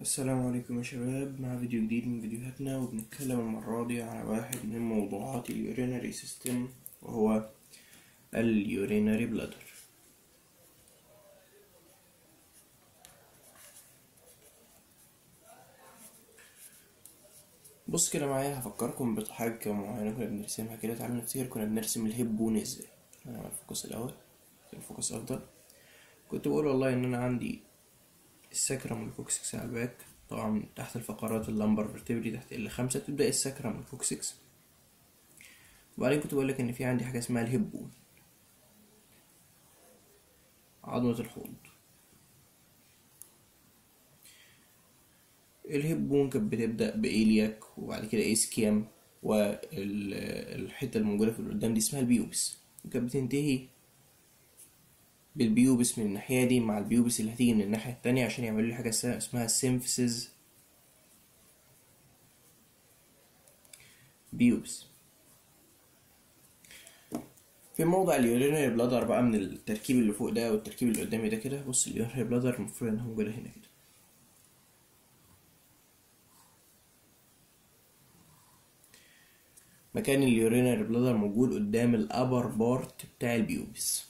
السلام عليكم يا شباب مع فيديو جديد من فيديوهاتنا وبنتكلم المرة دي على واحد من موضوعات اليورينري سيستم وهو اليورينري بلادر بص كده معايا هفكركم بحاجة معينة كنا بنرسمها كده تعالوا نفتكر كنا بنرسم الهيب بون ازاي هنعمل الفوكس الأول الفوكس أفضل كنت بقول والله إن أنا عندي السكرم والكوكسكس على الباك طبعا تحت الفقرات اللمبر فيرتبري تحت ال خمسة تبدأ السكرم والكوكسكس وبعدين كنت بقولك إن في عندي حاجة اسمها الهيب بون عظمة الحوض الهيب بون كانت بتبدأ بإيلياك وبعد كده إيسكيام والحتة الموجودة في القدام دي اسمها البيوبس وكانت بتنتهي بالبيوبس من الناحية دي مع البيوبس اللي هتيجي من الناحية التانية عشان يعملوا لي حاجة اسمها سيمفيسز بيوبس في موضع اليورينري بلادر بقى من التركيب اللي فوق ده والتركيب اللي قدامي ده كده بص اليورينري بلادر المفروض انها موجودة هنا كده مكان اليورينري بلادر موجود قدام الابر بارت بتاع البيوبس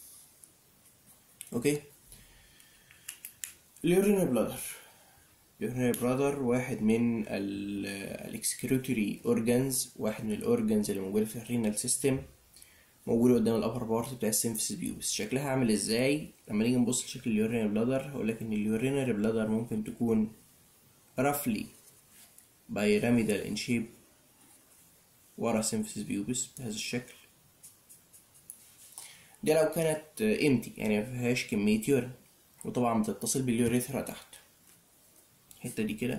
اوكي اليورينري بلادر اليورينري بلادر واحد من الاكسكريتوري اورجانز واحد من الاورجانز اللي موجوده في الرينال سيستم موجوده قدام الابر بارت بتاع السيمفيس بيوبس شكلها عامل ازاي لما نيجي نبص لشكل اليورينري بلادر هقول لك ان اليورينري بلادر ممكن تكون roughly pyramidal in shape ورا سيمفيس بيوبس بهذا الشكل دي لو كانت امتي يعني مفيهاش كمية يورين وطبعا بتتصل باليوريثرا تحت الحتة دي كده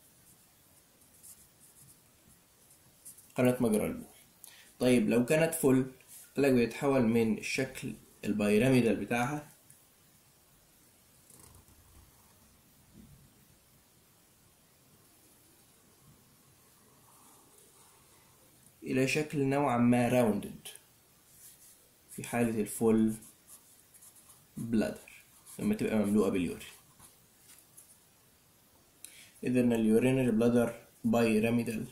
قناة مجرى البول طيب لو كانت فل قالك بيتحول من الشكل البيراميدال بتاعها إلى شكل نوعا ما راوندد في حالة الفول بلادر لما تبقى مملوءة باليورين إذا اليورينري بلادر بايراميدال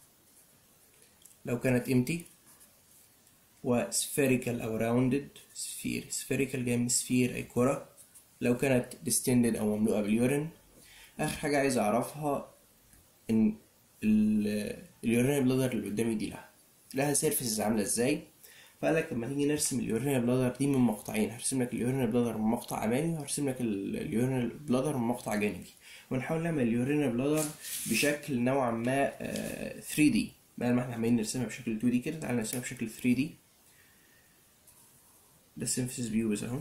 لو كانت امتي وسفيريكال أو راوندد سفير سفيريكال جاي من سفير أي كرة لو كانت ديستندد أو مملوءة باليورين آخر حاجة عايز أعرفها إن اليورينري بلادر اللي قدامي دي لها لها سيرفيسز عاملة ازاي فقال لك لما تيجي نرسم اليورينري بلادر دي من مقطعين هرسم لك اليورينري بلادر من مقطع امامي وهرسم لك اليورينري بلادر من مقطع جانبي ونحاول نعمل اليورينري بلادر بشكل نوعا ما 3 دي بدل ما احنا عمالين نرسمها بشكل 2 دي كده تعالى نرسمها بشكل 3 دي ده السيمفيسيس فيوز اهو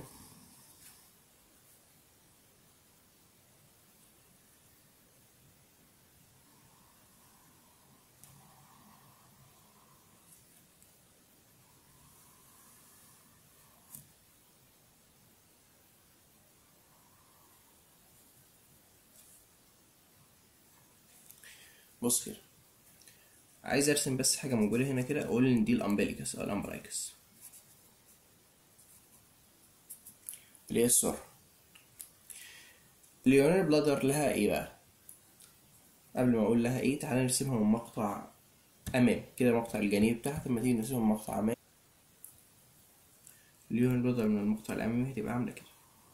بص كده عايز ارسم بس حاجه موجوده هنا كده اقول ان دي الامبليكس او الامبرايكس اللي هي السرعه اليورينري بلادر لها ايه بقى قبل ما اقول لها ايه تعالى نرسمها من مقطع امام كده مقطع الجانبي بتاعها لما تيجي نرسمها من مقطع امام اليورينري بلادر من المقطع الامامي هتبقى عامله كده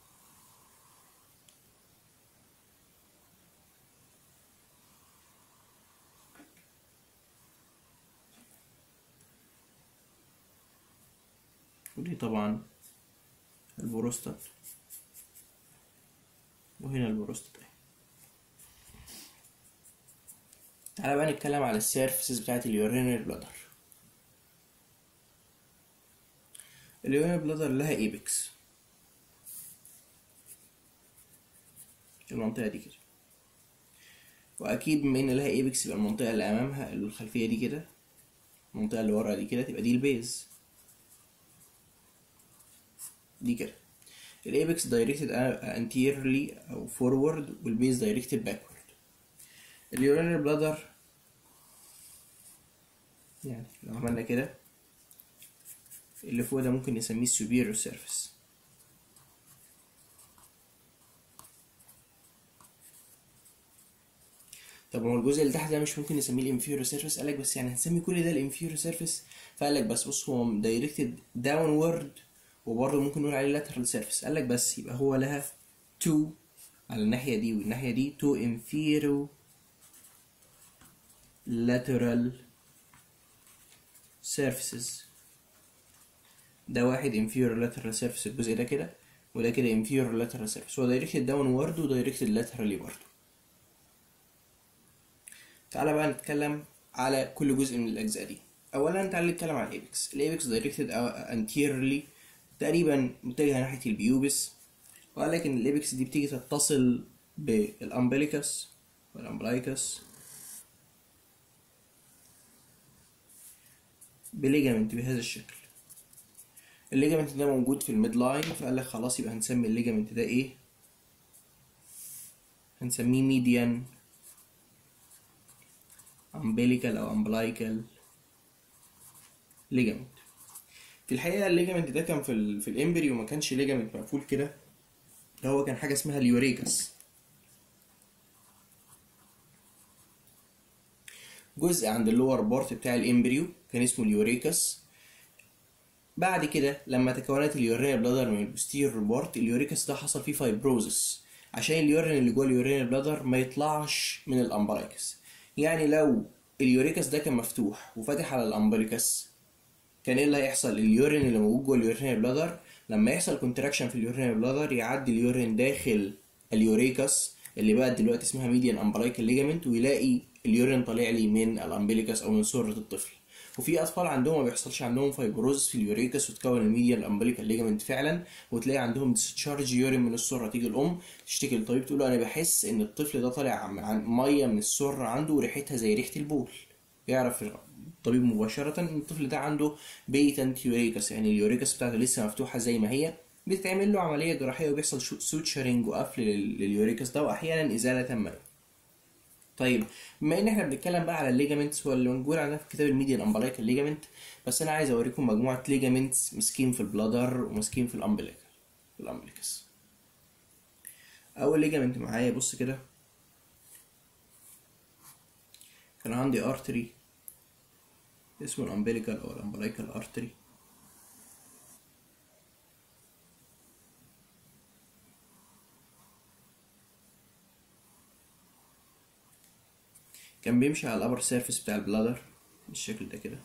ودي طبعا البروستات وهنا البروستات اهي تعالى بقى نتكلم على السيرفيسز بتاعت اليورينري بلادر اليورينري بلادر لها ايبكس المنطقة دي كده واكيد بما ان لها ايبكس يبقى المنطقة اللي امامها الخلفية دي كده المنطقة اللي ورا دي كده تبقى دي البيز دي كده الايبكس دايركتد anteriorly او forward والبيز دايركتد backward اليورينري بلادر يعني لو عملنا كده اللي فوق ده ممكن نسميه superior surface طب ما هو الجزء اللي تحت ده مش ممكن نسميه الانفيريور سيرفيس قال لك بس يعني هنسمي كل ده الانفيريور سيرفيس فقال لك بس بص هو دايركتد داونورد وبرضه ممكن نقول عليه lateral سيرفيس قال لك بس يبقى هو لها تو على الناحية دي والناحية دي تو inferior lateral surfaces ده واحد inferior lateral surface الجزء ده كده وده كده inferior lateral surface هو directed downward و directed laterally برضه تعالى بقى نتكلم على كل جزء من الأجزاء دي أولا تعالى نتكلم على الإيبكس الإيبكس directed anteriorly تقريبا متجهة ناحية البيوبس وقال لك إن الإيبكس دي بتيجي تتصل بالأمبليكس والأمبلايكس بليجامنت بهذا الشكل الليجامنت ده موجود في الميد لاين فقال لك خلاص يبقى هنسمي الليجامنت ده ايه هنسميه ميديان umbilical او umbilical ليجامنت في الحقيقه الليجامنت ده كان في ال في الامبريو ما كانش ليجامنت مقفول كده ده هو كان حاجه اسمها اليوريكس جزء عند اللور بارت بتاع الامبريو كان اسمه اليوريكس بعد كده لما تكونت اليورينال بلادر من البوستير بارت اليوريكس ده حصل فيه فايبروزس عشان اليورين اللي جوه اليورينال بلادر ما يطلعش من الامبرايكس يعني لو اليوريكس ده كان مفتوح وفاتح على الامبريكس كان ايه اللي هيحصل اليورين اللي موجود جوه اليورينال بلادر لما يحصل كونتراكشن في اليورينال بلادر يعدي اليورين داخل اليوريكس اللي بقى دلوقتي اسمها ميديان امبرايكال ليجامنت ويلاقي اليورين طالع لي من الامبليكس او من سرة الطفل وفي اطفال عندهم ما بيحصلش عندهم فايبروز في اليوريكس وتكون الميديان الامبليكال ليجامنت فعلا وتلاقي عندهم ديسشارج يورين من السره تيجي الام تشتكي للطبيب تقول له انا بحس ان الطفل ده طالع عن ميه من السره عنده وريحتها زي ريحه البول يعرف الطبيب مباشره ان الطفل ده عنده بيتنت يوريكس يعني اليوريكس بتاعته لسه مفتوحه زي ما هي بتتعمل له عمليه جراحيه وبيحصل سوتشرنج وقفل لليوريكس ده واحيانا ازاله منه طيب بما ان احنا بنتكلم بقى على الليجامنتس واللي موجود عندنا في كتاب الميديان امبلايكال ليجامنت بس انا عايز اوريكم مجموعه ليجامنتس مسكين في البلادر ومسكين في الامبليكال في الامبليكس اول ليجامنت معايا بص كده كان عندي ارتري اسمه الامبليكال او الامبلايكال ارتري كان بيمشي على الابر سيرفيس بتاع البلادر بالشكل ده كده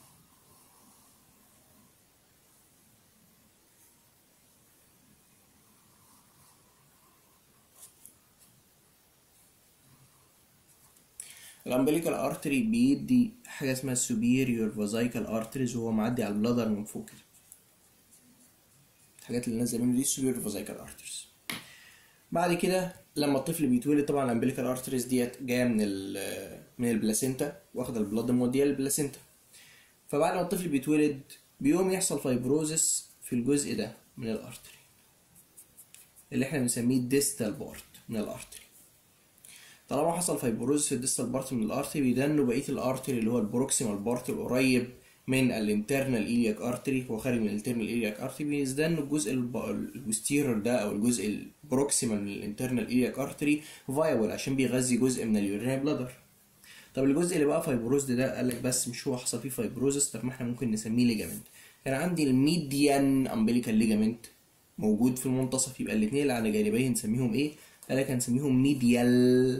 الامبليكال ارتري بيدي حاجه اسمها superior vesical arteries وهو معدي على البلادر من فوق كده الحاجات اللي نازله منه دي superior vesical arteries بعد كده لما الطفل بيتولد طبعا الامبليكال ارتريز ديت جايه من ال من البلاسينتا واخده البلاد موديه للبلاسينتا فبعد ما الطفل بيتولد بيقوم يحصل فايبروزس في الجزء ده من الارتري اللي احنا بنسميه الديستال بارت من الارتري طالما حصل فايبروزس في الديستال بارت من الارتري بيدنوا بقيه الارتري اللي هو البروكسيمال بارت القريب من الانترنال ايلياك ارتري هو خارج من الانترنال ايلياك ارتري بيزدان الجزء البوستيرور ده او الجزء البروكسيمال من الانترنال ايلياك ارتري فايبل عشان بيغذي جزء من اليورينال بلادر طب الجزء اللي بقى فايبروز ده قال لك بس مش هو حصل فيه فايبروزس طب ما احنا ممكن نسميه ليجامنت كان عندي الميديان امبليكال ليجامنت موجود في المنتصف يبقى الاثنين اللي على جانبيه نسميهم ايه قال لك هنسميهم ميديال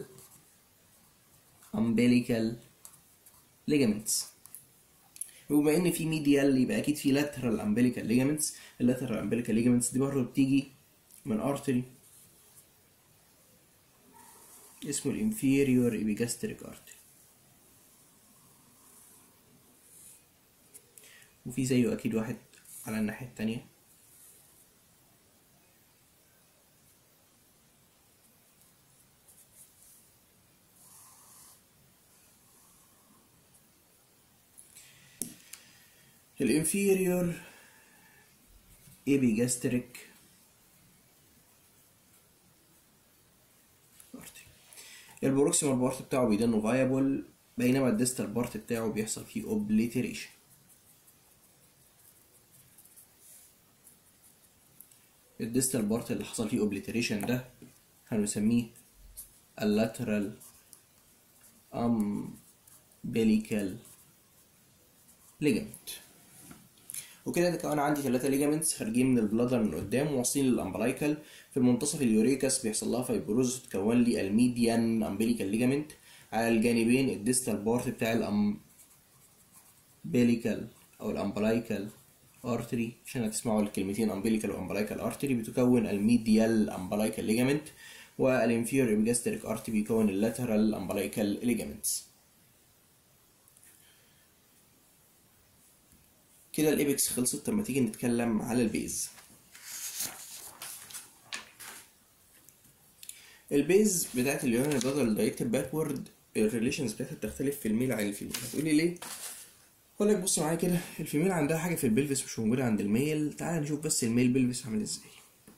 امبليكال ليجامنتس وبما ان في ميديال يبقى اكيد في لاترال امبليكال ليجامنتس اللاترال امبليكال ليجامنتس دي برضه بتيجي من ارتري اسمه الانفيريور ايبيجاستريك ارتري وفي زيه اكيد واحد على الناحيه التانية الانفيريور epigastric البروكسيمال بارت بتاعه بيدنه فايبل بينما الديستال بارت بتاعه بيحصل فيه اوبليتريشن الديستال بارت اللي حصل فيه اوبليتريشن ده هنسميه اللاترال umbilical ligament وكده ده كمان عندي ثلاثة ليجامنتس خارجين من البلادر من قدام وواصلين للامبلايكال في المنتصف اليوريكاس بيحصل لها فايبروز تكون لي الميديان امبليكال ليجامنت على الجانبين الديستال بارت بتاع الامبليكال او الامبلايكال ارتري عشان هتسمعوا الكلمتين امبليكال وامبلايكال ارتري بتكون الميديال امبلايكال ليجامنت والانفير ابيجاستريك ارتري بيكون اللاترال امبلايكال ليجامنتس كده الابيكس خلصت طب ما تيجي نتكلم على البيز البيز بتاعت اليورين بلادر الدايركتد باكورد الريليشنز بتاعتها بتختلف في الميل عن الفيميل هتقولي ليه؟ هقول لك بص معايا كده الفيميل عندها حاجه في البلفس مش موجوده عند الميل تعال نشوف بس الميل بلفس عامل ازاي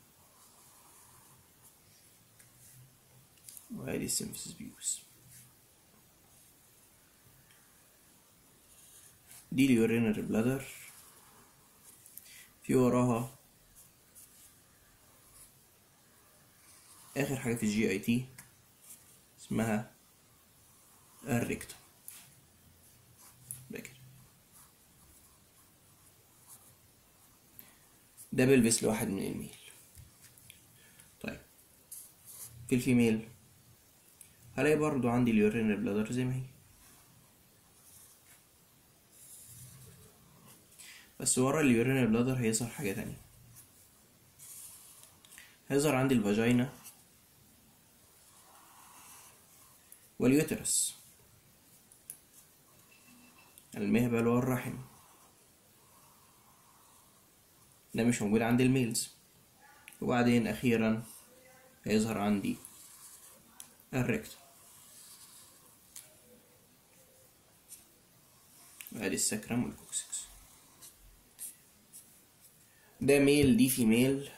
وادي السيمفيسيس بيوس دي اليورينري بلادر في وراها اخر حاجه في الجي اي تي اسمها الريكتوم ده كده ده بلبس لواحد من الميل طيب في الفيميل هلاقي برضو عندي اليورينري بلادر زي ما هي بس ورا اليورينري بلادر هيظهر حاجة تانية هيظهر عندي الفاجينا واليوترس المهبل والرحم ده مش موجود عند الميلز وبعدين أخيرا هيظهر عندي الريكتوم وادي السكرم والكوكسكس ده ميل دي فيميل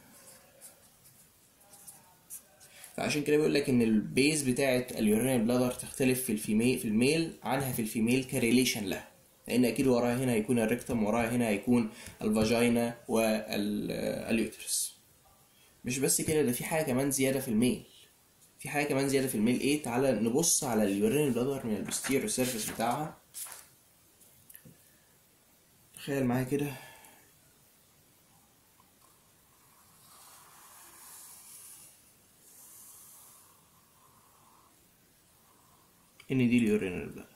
فعشان كده بيقول لك ان البيز بتاعه اليورينال بلادر تختلف في الفيميل في الميل عنها في الفيميل كريليشن لها لان اكيد وراها هنا هيكون الريكتوم وراها هنا هيكون الفاجينا واليوترس مش بس كده ده في حاجه كمان زياده في الميل في حاجه كمان زياده في الميل ايه تعالى نبص على اليورينال بلادر من البوستيريور سيرفيس بتاعها تخيل معايا كده ان دي اليورينال بلادر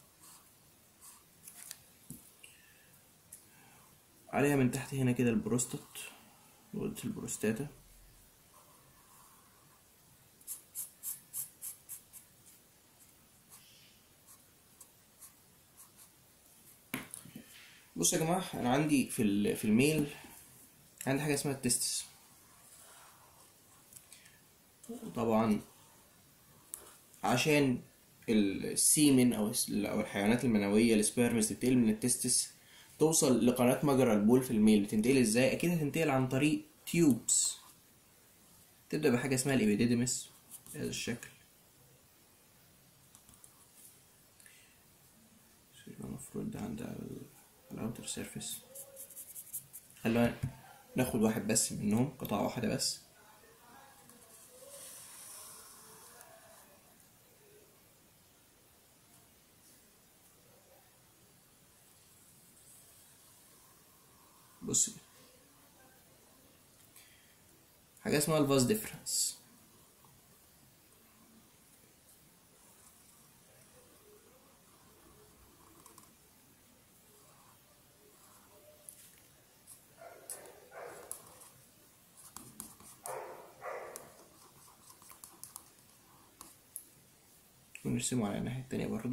عليها من تحت هنا كده البروستات غدة البروستاتا بصوا يا جماعة أنا عندي في ال- في الميل عندي حاجة اسمها التستس طبعا عشان السيمن او الس- او الحيوانات المنويه السبيرمز تنتقل من التستس توصل لقناه مجرى البول في الميل بتنتقل ازاي اكيد هتنتقل عن طريق تيوبس تبدا بحاجه اسمها الابيديدمس بهذا الشكل يبقى المفروض ده عند الاوتر سيرفيس خلونا ناخد واحد بس منهم قطعه واحده بس بص كده حاجة اسمها الفاز ديفرنس ونرسمه على الناحية التانية برضو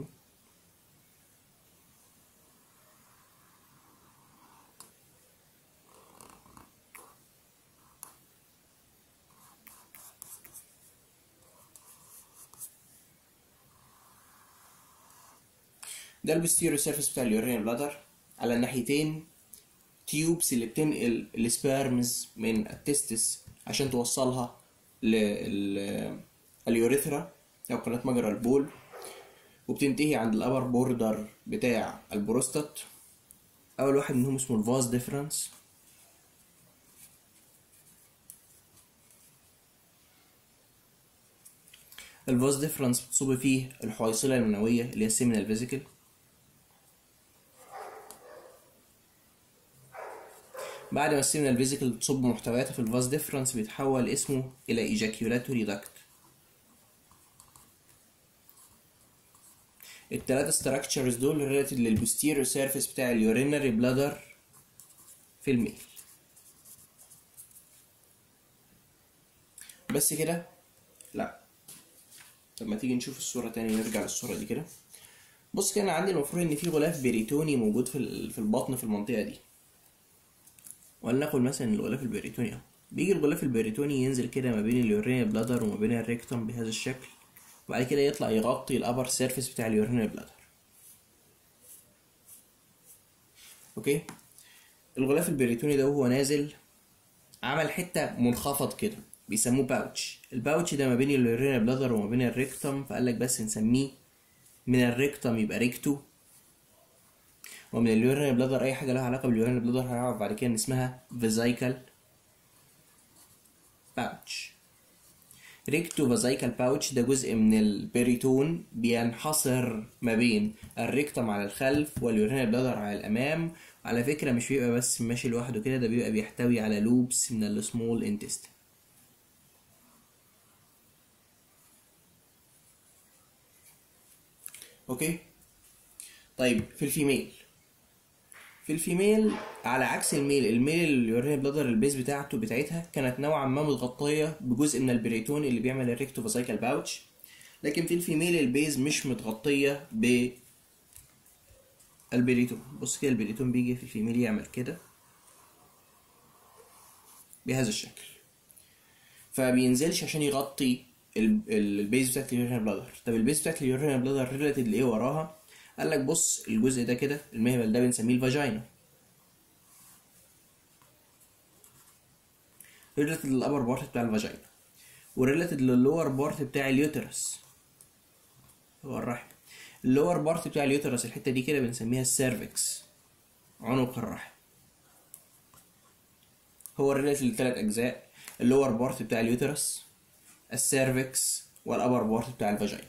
ده البستيريو سيرفيس بتاع اليورينال بلادر على الناحيتين تيوبس اللي بتنقل السبيرمز من التستس عشان توصلها لليوريثرا او قناة مجرى البول وبتنتهي عند الابر بوردر بتاع البروستات اول واحد منهم اسمه الفاز ديفرنس الفاز ديفرنس بتصب فيه الحويصلة المنوية اللي هي السيمينال فيزيكل بعد ما السيمينال فيزيكل تصب محتوياتها في الفاز ديفرنس بيتحول اسمه إلى ايجاكيولاتوري داكت التلاتة ستراكشرز دول ريليتد للبوستيريور سيرفيس بتاع اليورينري بلادر في الميل بس كده لا طب ما تيجي نشوف الصورة تاني نرجع للصورة دي كده بص كده أنا عندي المفروض إن في غلاف بريتوني موجود في ال- في البطن في المنطقة دي ولنقل مثلا الغلاف البريتوني اهو بيجي الغلاف البريتوني ينزل كده ما بين اليورينال بلادر وما بين الريكتوم بهذا الشكل وبعد كده يطلع يغطي الابر سيرفيس بتاع اليورينال بلادر اوكي الغلاف البريتوني ده وهو نازل عمل حته منخفض كده بيسموه باوتش الباوتش ده ما بين اليورينال بلادر وما بين الريكتوم فقال لك بس نسميه من الريكتوم يبقى ريكتو ومن اليورينال بلادر اي حاجه لها علاقه باليورينال بلادر هنعرف بعد كده ان اسمها فيزايكال باوتش ريكتو فازايكال باوتش ده جزء من البريتون بينحصر ما بين الريكتوم على الخلف واليورينال بلادر على الامام على فكره مش بيبقى بس ماشي لوحده كده ده بيبقى بيحتوي على لوبس من السمول انتستين اوكي طيب في الفيميل في الفيميل على عكس الميل الميل اليورينال بلادر البيز بتاعته بتاعتها كانت نوعا ما متغطيه بجزء من البريتون اللي بيعمل الريكتوفاسايكال باوتش لكن في الفيميل البيز مش متغطيه ب البريتون بص كده البريتون بيجي في الفيميل يعمل كده بهذا الشكل فبينزلش عشان يغطي ال- ال- البيز بتاعت اليورينال بلادر طب البيز بتاعت اليورينال بلادر ريليتد لايه وراها قال لك بص الجزء ده كده المهبل ده بنسميه الفاجينا ريليتد للابر بارت بتاع الفاجينا وريليتد لللور بارت بتاع اليوترس هو الرحم اللور بارت بتاع اليوترس الحته دي كده بنسميها السيرفكس عنق الرحم هو ريليتد لثلاث اجزاء اللور بارت بتاع اليوترس السيرفكس والابر بارت بتاع الفاجينا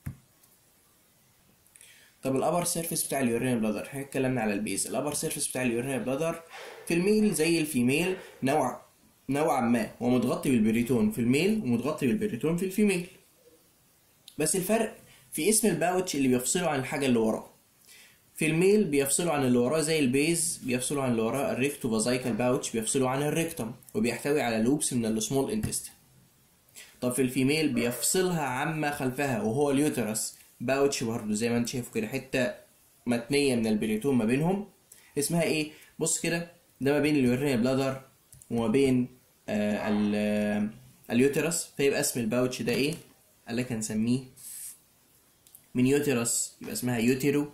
طب الابر سيرفيس بتاع اليورينال بلادر احنا اتكلمنا على البيز الابر سيرفيس بتاع اليورينال بلادر في الميل زي الفيميل نوع نوعا ما هو متغطي بالبريتون في الميل ومتغطي بالبريتون في الفيميل بس الفرق في اسم الباوتش اللي بيفصله عن الحاجه اللي وراه في الميل بيفصلوا عن اللي وراه زي البيز بيفصلوا عن اللي وراه الريكتو فازايكال باوتش بيفصلوا عن الريكتوم وبيحتوي على لوبس من السمول انتستين طب في الفيميل بيفصلها عما خلفها وهو اليوترس باوتش برضه زي ما انت شايفه كده حته متنيه من البريتون ما بينهم اسمها ايه بص كده ده ما بين اليورينال بلادر وما بين آه ال- آه، اليوترس فيبقى اسم الباوتش ده ايه قال لك هنسميه من يوترس يبقى اسمها يوتيرو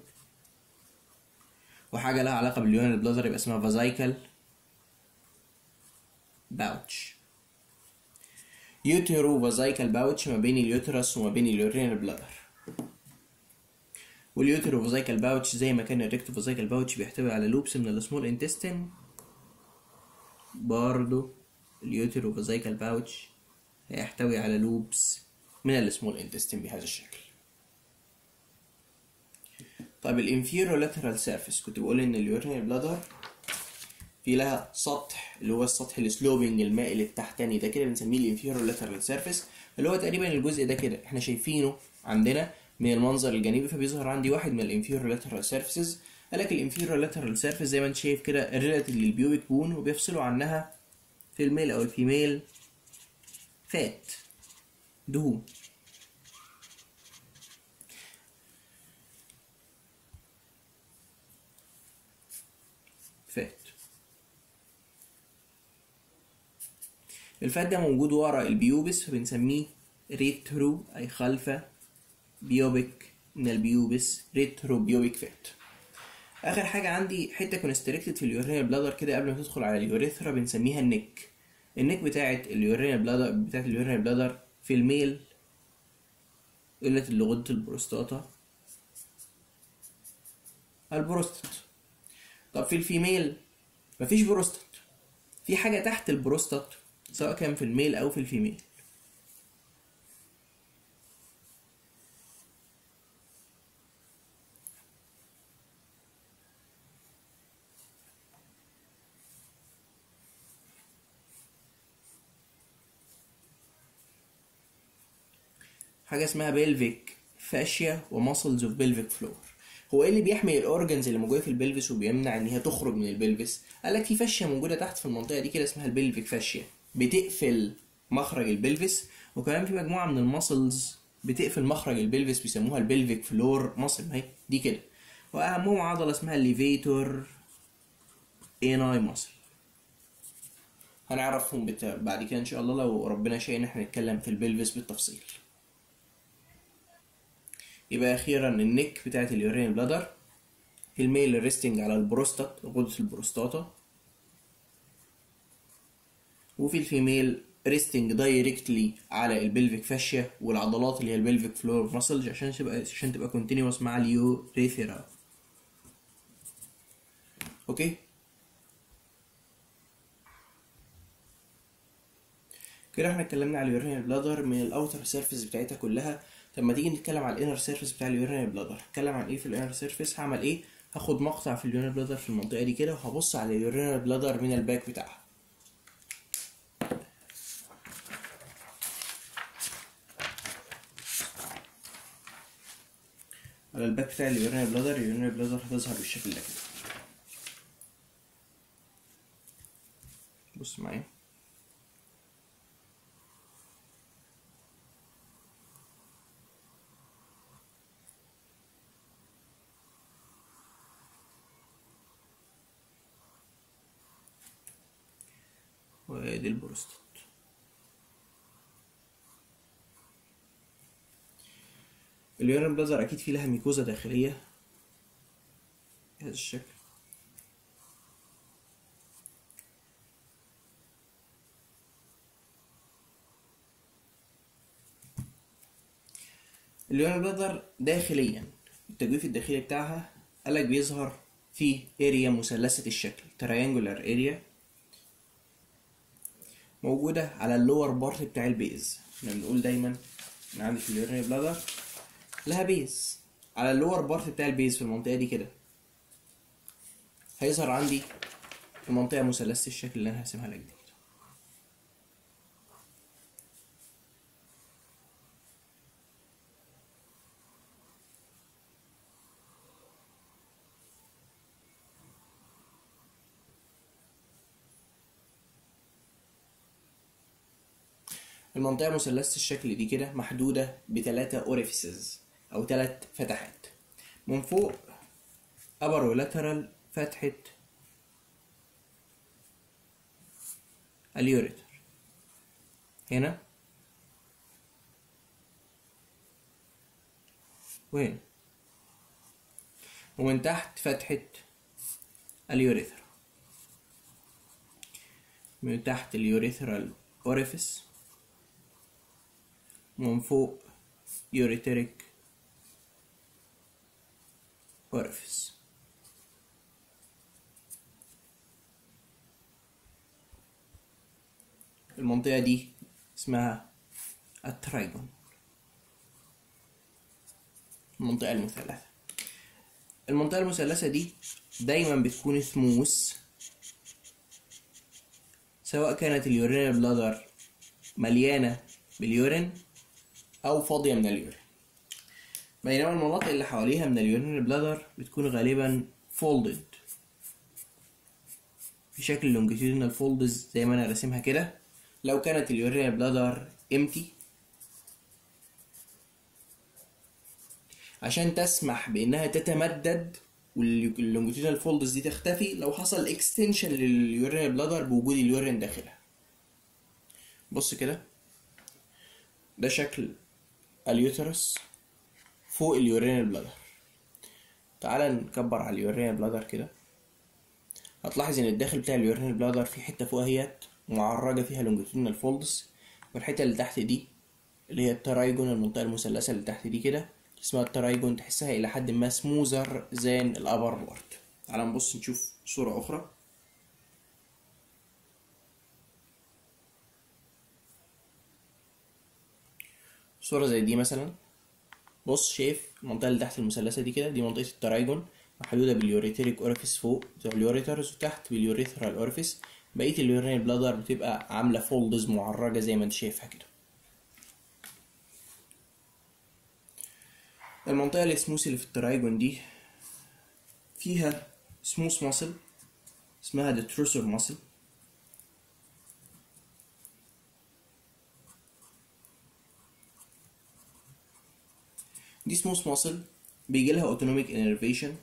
وحاجه لها علاقه باليورينال بلادر يبقى اسمها فازايكال باوتش يوتيرو فازايكال باوتش ما بين اليوترس وما بين اليورينال بلادر واليوتيرو فازايكال باوتش زي ما كان الريكتو فازايكال باوتش بيحتوي على لوبس من السمول انتستين برضو اليوتيرو فازايكال باوتش هيحتوي على لوبس من السمول انتستين بهذا الشكل طيب الانفيرو لاترال سيرفيس كنت بقول ان اليورينال بلادر في لها سطح اللي هو السطح السلوبنج المائل التحتاني ده كده بنسميه الانفيرو لاترال سيرفيس اللي هو تقريبا الجزء ده كده احنا شايفينه عندنا من المنظر الجانبي فبيظهر عندي واحد من الانفيرو لاترال سيرفيسز قالك الانفيرو لاترال سيرفيس زي ما انت شايف كده ريلاتيف للبيوبيك بون وبيفصلوا عنها في الميل او الفيميل فات دهون فات الفات ده موجود ورا البيوبس فبنسميه ريترو أي خلف بيوبك من البيوبس ريترو بيوبك فات آخر حاجة عندي حتة كونستريكتد في اليورينال بلادر كده قبل ما تدخل على اليوريثرا بنسميها النك النك بتاعت اليورينال بلادر بتاعت اليورينال بلادر في الميل قلة لغدة البروستاتا البروستات طب في الفيميل مفيش بروستات في حاجة تحت البروستات سواء كان في الميل أو في الفيميل حاجه اسمها بيلفيك فاشيا وماسلز اوف بيلفيك فلور هو ايه اللي بيحمي الاورجنز اللي موجوده في البلفس وبيمنع ان هي تخرج من البلفس قال لك في فاشيا موجوده تحت في المنطقه دي كده اسمها البلفيك فاشيا بتقفل مخرج البلفس وكمان في مجموعه من الماسلز بتقفل مخرج البلفس بيسموها البلفيك فلور ماسل اهي دي كده واهمهم عضله اسمها الليفيتور اناي ماسل هنعرفهم بت... بعد كده ان شاء الله لو ربنا شاء ان احنا نتكلم في البلفس بالتفصيل يبقى اخيرا النك بتاعت اليورين بلادر الميل ريستنج على البروستات غدة البروستاتا وفي الفيميل ريستنج دايركتلي على البلفيك فاشيا والعضلات اللي هي البلفيك فلور ماسلز عشان تبقى عشان تبقى كونتينوس مع اليوريثرا اوكي كده احنا اتكلمنا على اليورينال بلادر من الاوتر سيرفيس بتاعتها كلها طب ما تيجي نتكلم على الانر سيرفيس بتاع اليورينال بلادر هتكلم عن ايه في الانر سيرفيس هعمل ايه هاخد مقطع في اليورينال بلادر في المنطقه دي كده وهبص على اليورينال بلادر من الباك بتاعها على الباك بتاع اليورينال بلادر اليورينال بلادر هتظهر بالشكل ده كده بص معايا وادي البروستات اليورين بلازر اكيد في لها ميكوزا داخليه بهذا الشكل اليورين بلازر داخليا التجويف الداخلي بتاعها قالك بيظهر في اريا مثلثة الشكل تريانجولار اريا موجودة على اللور بارت بتاع البيز احنا بنقول دايما ان عندي في اليورينري بلادر لها بيز على اللور بارت بتاع البيز في المنطقة دي كده هيظهر عندي المنطقة مثلثة الشكل اللي انا هرسمها لك دي كده. المنطقة مثلثة الشكل دي كده محدودة بتلاتة اوريفيسز أو تلات فتحات من فوق upper lateral فتحة اليوريتر هنا وهنا ومن تحت فتحة اليوريثرا من تحت اليوريثرال اوريفيس ومن فوق يوريتريك orifice المنطقة دي اسمها الترايجون المنطقة المثلثة المنطقة المثلثة دي دايما بتكون سموث سواء كانت اليورينال بلادر مليانة باليورين أو فاضية من اليورين بينما المناطق اللي حواليها من اليورينال بلادر بتكون غالبا فولدد في شكل لونجيتيودينال فولدز زي ما انا راسمها كده لو كانت اليورينال بلادر امتي عشان تسمح بانها تتمدد واللونجيتيودينال فولدز دي تختفي لو حصل اكستنشن لليورينال بلادر بوجود اليورين داخلها بص كده ده شكل اليوترس فوق اليورينال بلادر تعال نكبر على اليورينال بلادر كده هتلاحظ ان الداخل بتاع اليورينال بلادر في حته فوق اهيت معرجه فيها لونجيتودينال فولدز والحته اللي تحت دي اللي هي الترايجون المنطقه المثلثه اللي تحت دي كده اسمها الترايجون تحسها الى حد ما سموزر زان الابر بارت تعال نبص نشوف صوره اخرى صورة زي دي مثلا بص شايف المنطقة اللي تحت المثلثة دي كده دي منطقة الترايجون محدودة باليوريتريك اوريفيس فوق بتوع اليوريترز وتحت باليوريثرال اوريفيس بقية اليورينال بلادر بتبقى عاملة فولدز معرجة زي ما انت شايفها كده المنطقة السموث اللي في الترايجون دي فيها سموث ماسل اسمها detrusor ماسل دي سموث ماسل بيجي لها اوتونوميك انرفيشن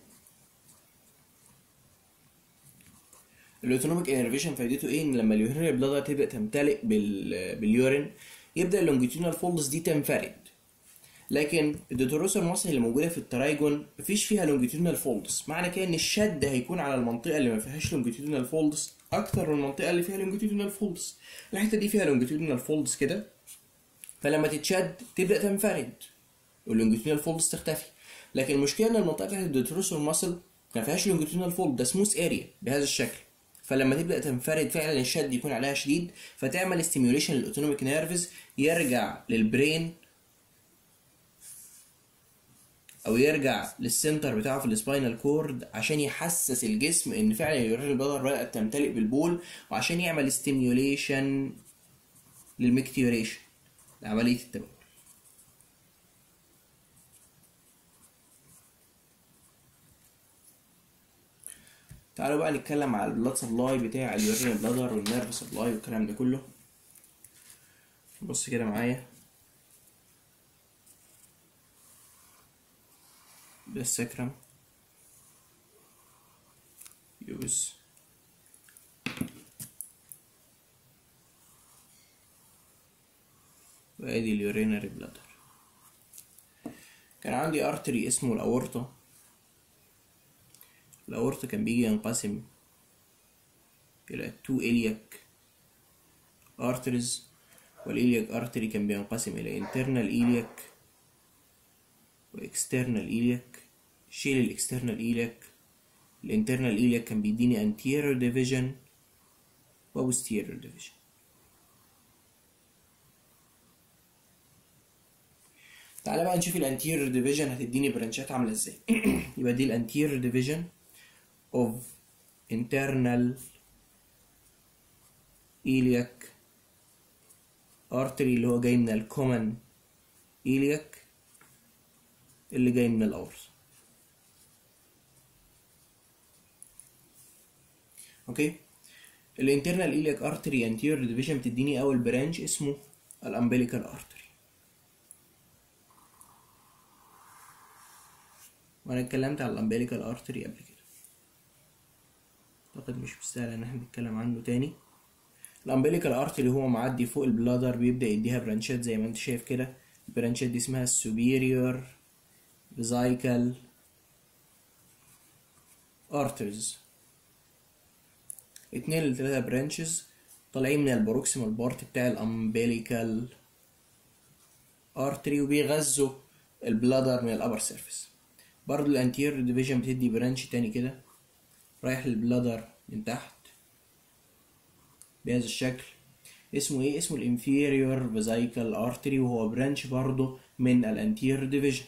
الاوتونوميك انرفيشن فايدته ايه ان لما اليورينري بلادر تبدا تمتلئ بال باليورين يبدا اللونجيتيونال فولدز دي تنفرد لكن الديتروسر ماسل اللي موجوده في الترايجون مفيش فيها لونجيتيودنال فولدز معنى كده ان الشد هيكون على المنطقه اللي ما فيهاش لونجيتيودنال فولدز اكتر من المنطقه اللي فيها لونجيتيودنال فولدز الحته دي فيها لونجيتيودنال فولدز كده فلما تتشد تبدا تنفرد واللونجيتيودنال فولدز تختفي لكن المشكله ان المنطقه بتاعت الديتروسر ماسل ما فيهاش لونجيتيودنال فولد ده سموث اريا بهذا الشكل فلما تبدا تنفرد فعلا الشد يكون عليها شديد فتعمل ستيميوليشن للاوتونوميك نيرفز يرجع للبرين او يرجع للسنتر بتاعه في السباينال كورد عشان يحسس الجسم ان فعلا اليورين بلادر بدات تمتلئ بالبول وعشان يعمل ستيميوليشن للميكتيوريشن لعمليه التبول تعالوا بقى نتكلم على البلاد سبلاي بتاع اليورين بلادر والنيرف سبلاي والكلام ده كله بص كده معايا ده السكرم يوز وادي اليورينري بلادر كان عندي ارتري اسمه الاورطة الاورطة كان بيجي ينقسم الى تو الياك ارتريز والإلياك ارتري كان بينقسم الى internal إلياك واكسترنال إلياك شيل الاكسترنال إلياك الانترنال إلياك كان بيديني anterior division و posterior division تعالى بقى نشوف الانتيريور ديفيجن هتديني برانشات عامله ازاي يبقى دي الانتيريور ديفيجن of internal iliac artery اللي هو جاي من الكومن iliac اللي جاي من الأورث اوكي الانترنال iliac artery anterior division بتديني اول برانش اسمه الامبليكال artery وانا اتكلمت على الامبليكال ارتري قبل كده اعتقد مش مستاهل ان احنا نتكلم عنه تاني الامبليكال ارتري هو معدي فوق البلادر بيبدا يديها برانشات زي ما انت شايف كده البرانشات دي اسمها السوبيريور فيزايكال ارتريز اتنين لتلاتة برانشز طالعين من البروكسيمال بارت بتاع الامبليكال ارتري وبيغذوا البلادر من الابر سيرفيس برضو الانتير ديفيجن بتدي برانش تاني كده رايح للبلادر من تحت بهذا الشكل اسمه ايه اسمه الانفيريور فيزايكال ارتري وهو برانش برضو من الانتير ديفيجن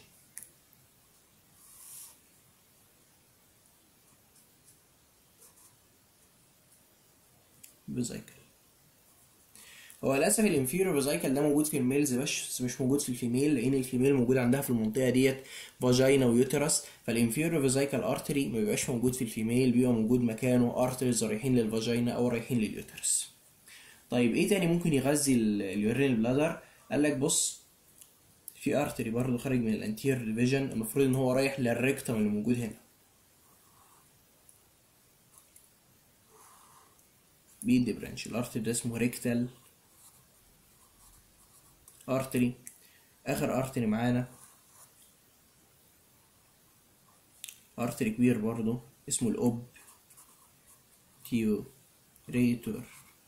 فيزايكال هو للاسف الانفيريور فيزايكال ده موجود في الميلز بس مش موجود في الفيميل لان الفيميل موجود عندها في المنطقه ديت فاجينا ويوترس فالانفيريور فيزايكال ارتري ما بيبقاش موجود في الفيميل بيبقى موجود مكانه ارتريز رايحين للفاجينا او رايحين لليوترس طيب ايه تاني ممكن يغذي اليورين بلادر قال لك بص في ارتري برضه خارج من الانتير ديفيجن المفروض ان هو رايح للريكتم اللي موجود هنا بيدي برانش الارتري ده اسمه ريكتال ارتري اخر ارتري معانا ارتري كبير برضو اسمه الاوب تيوريتور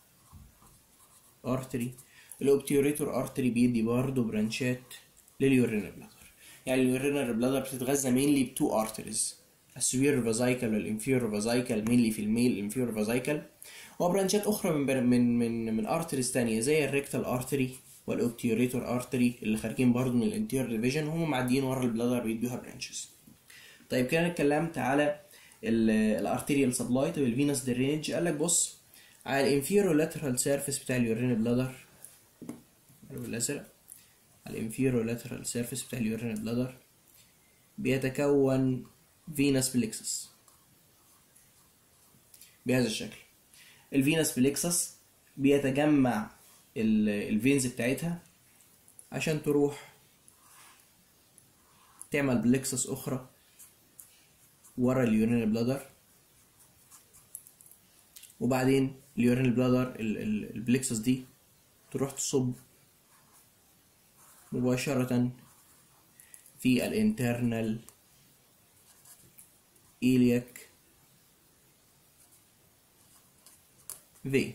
ارتري الاوبتيوريتور ارتري بيدي برضو برانشات لليورينال بلادر يعني اليورينال بلادر بتتغذى مينلي بتو ارتريز السوبير فازايكال والانفيرور فازايكال مينلي في الميل الانفيرور فازايكال وبرانشات اخرى من من من من ارتريز تانية زي الريكتال ارتري والاوبتيوريتور ارتري اللي خارجين برضو من الانتير ديفيجن هم معديين ورا البلادر بيدوها برانشز طيب كده انا اتكلمت على الارتيريال سبلاي طب الفينس درينج قال لك بص على الانفيرو لاترال سيرفيس بتاع اليورين بلادر الازرق على الانفيرو لاترال سيرفيس بتاع اليورين بلادر بيتكون فينس بليكسس بهذا الشكل الفينس بليكسس بيتجمع الفينز بتاعتها عشان تروح تعمل بليكسس اخرى ورا اليورينال بلادر وبعدين اليورينال بلادر البليكسس دي تروح تصب مباشرة في الانترنال إيلياك فين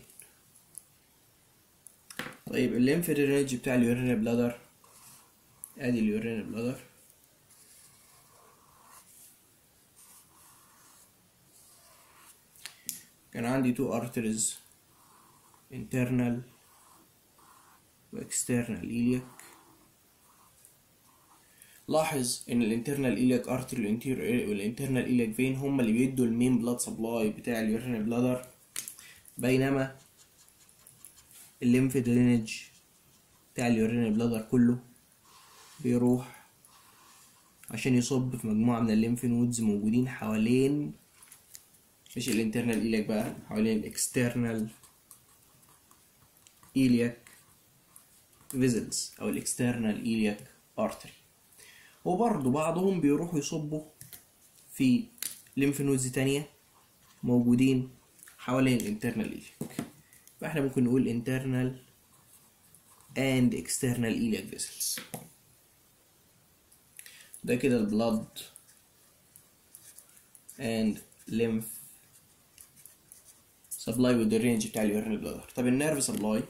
طيب الليمف درينج بتاع اليورينال بلادر ادي اليورينال بلادر كان عندي تو ارتريز internal واكسترنال إيلياك لاحظ ان الانترنال إيلياك ارتري والانترنال إيلياك فين هما اللي بيدوا المين بلاد سبلاي بتاع اليورينال بلادر بينما الليمف درينج بتاع اليورينال بلادر كله بيروح عشان يصب في مجموعة من الليمف نودز موجودين حوالين مش الانترنال إيلياك بقى حوالين الاكسترنال إيلياك فيزلز أو الاكسترنال إيلياك ارتري وبرضه بعضهم بيروحوا يصبوا في ليمف نودز تانية موجودين حوالين الانترنال إيلياك فاحنا ممكن نقول internal and external iliac vessels ده كده البلاد and lymph supply with the range بتاع اليورينال بلادر طب النيرف سبلاي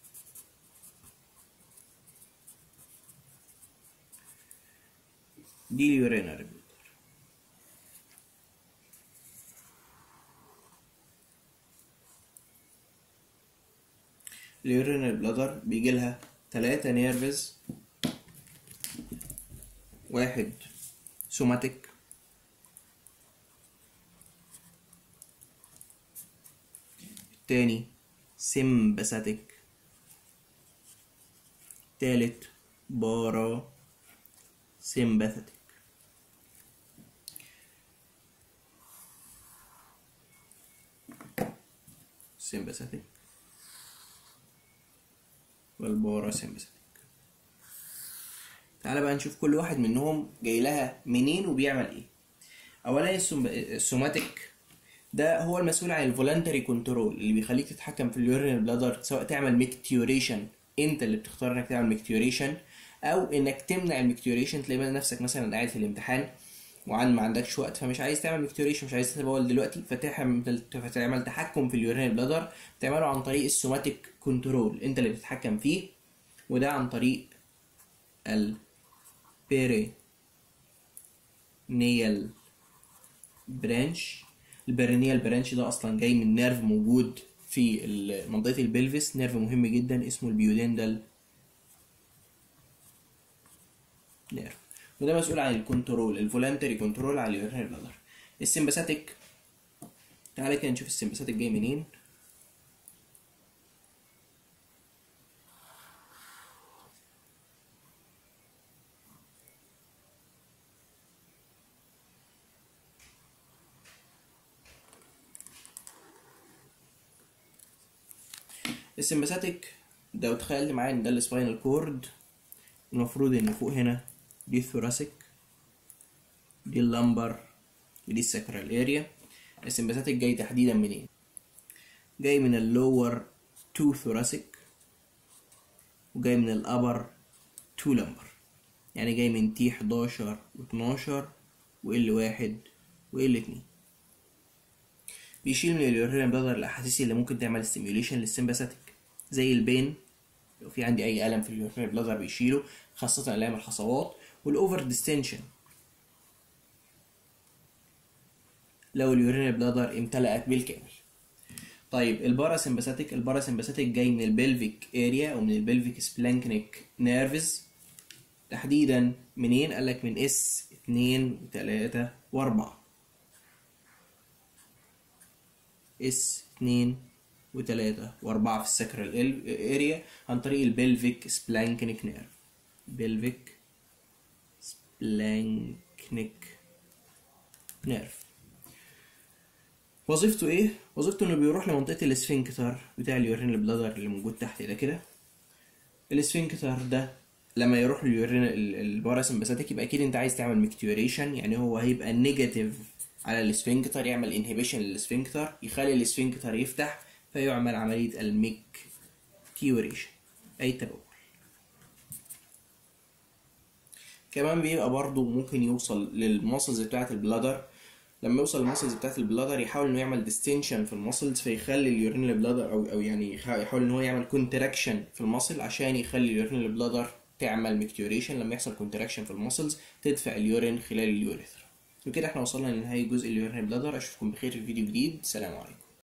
دي اليورينال بلادر اليورينال بلادر بيجي لها تلاتة نيرفز واحد سوماتيك التاني سيمباثيك تالت بارا سيمباثيك سيمباثيك والبارا سيمباثيك تعالى بقى نشوف كل واحد منهم جاي لها منين وبيعمل ايه اولا السوم- السوماتيك ده هو المسؤول عن الفولنتري كنترول اللي بيخليك تتحكم في اليورين بلادر سواء تعمل ميكتيوريشن انت اللي بتختار انك تعمل ميكتيوريشن او انك تمنع الميكتيوريشن تلاقي بقى نفسك مثلا قاعد في الامتحان وعن ما عندكش وقت فمش عايز تعمل ميكتيوريشن مش عايز تتبول دلوقتي فتعمل فتعمل تحكم في اليورين بلادر تعمله عن طريق السوماتيك كنترول انت اللي بتتحكم فيه وده عن طريق البيري نيال برانش البرينيال برانش ده اصلا جاي من نيرف موجود في ال- منطقه البلفس نيرف مهم جدا اسمه البيودندال نيرف وده مسؤول عن الكنترول الفولنتري كنترول على اليورينال بلادر السمباثيك تعالى كده نشوف السمباثيك جاي منين السمباثيك ده وتخيل معايا ان ده السباينال كورد المفروض ان فوق هنا دي الثوراسيك دي اللمبر ودي الساكرال اريا السمباثيك جاي تحديدا منين جاي من اللور تو ثوراسيك وجاي من الابر تو لمبر يعني جاي من تي 11 و12 وال 1 وال 2 بيشيل من اليورينال بلادر الاحاسيس اللي ممكن تعمل ستيميوليشن للسمباثيك زي البين لو في عندي اي الم في اليورينال بلادر بيشيله خاصه الام الحصوات والاوفر ديستنشن لو اليورينال بلادر امتلأت بالكامل طيب الباراسمباثيك الباراسمباثيك جاي من البلفيك اريا او من البلفيك سبلانكنيك نيرفز تحديدا منين قال لك من اس 2 و3 و4 اس 2 و3 و4 في الساكرال اريا عن طريق البلفيك سبلانكنيك نيرف بلفيك سبلانكنيك نيك نيرف وظيفته ايه وظيفته انه بيروح لمنطقه الاسفنكتر بتاع اليورين بلادر اللي موجود تحت ده كده الاسفنكتر ده لما يروح لليورين الباراسمباثيك يبقى اكيد انت عايز تعمل ميكتيوريشن يعني هو هيبقى نيجاتيف على الاسفنكتر يعمل انهبيشن للاسفنكتر يخلي الاسفنكتر يفتح فيعمل عمليه الميكتيوريشن اي تبول كمان بيبقى برضو ممكن يوصل للماسلز بتاعه البلادر لما يوصل للماسلز بتاعت البلادر يحاول انه يعمل ديستنشن في الماسلز فيخلي اليورين بلادر او او يعني يحاول ان هو يعمل كونتراكشن في الماسل عشان يخلي اليورين بلادر تعمل ميكتيوريشن لما يحصل كونتراكشن في الماسلز تدفع اليورين خلال اليوريثرا وكده احنا وصلنا لنهاية جزء اليورين بلادر اشوفكم بخير في فيديو جديد سلام عليكم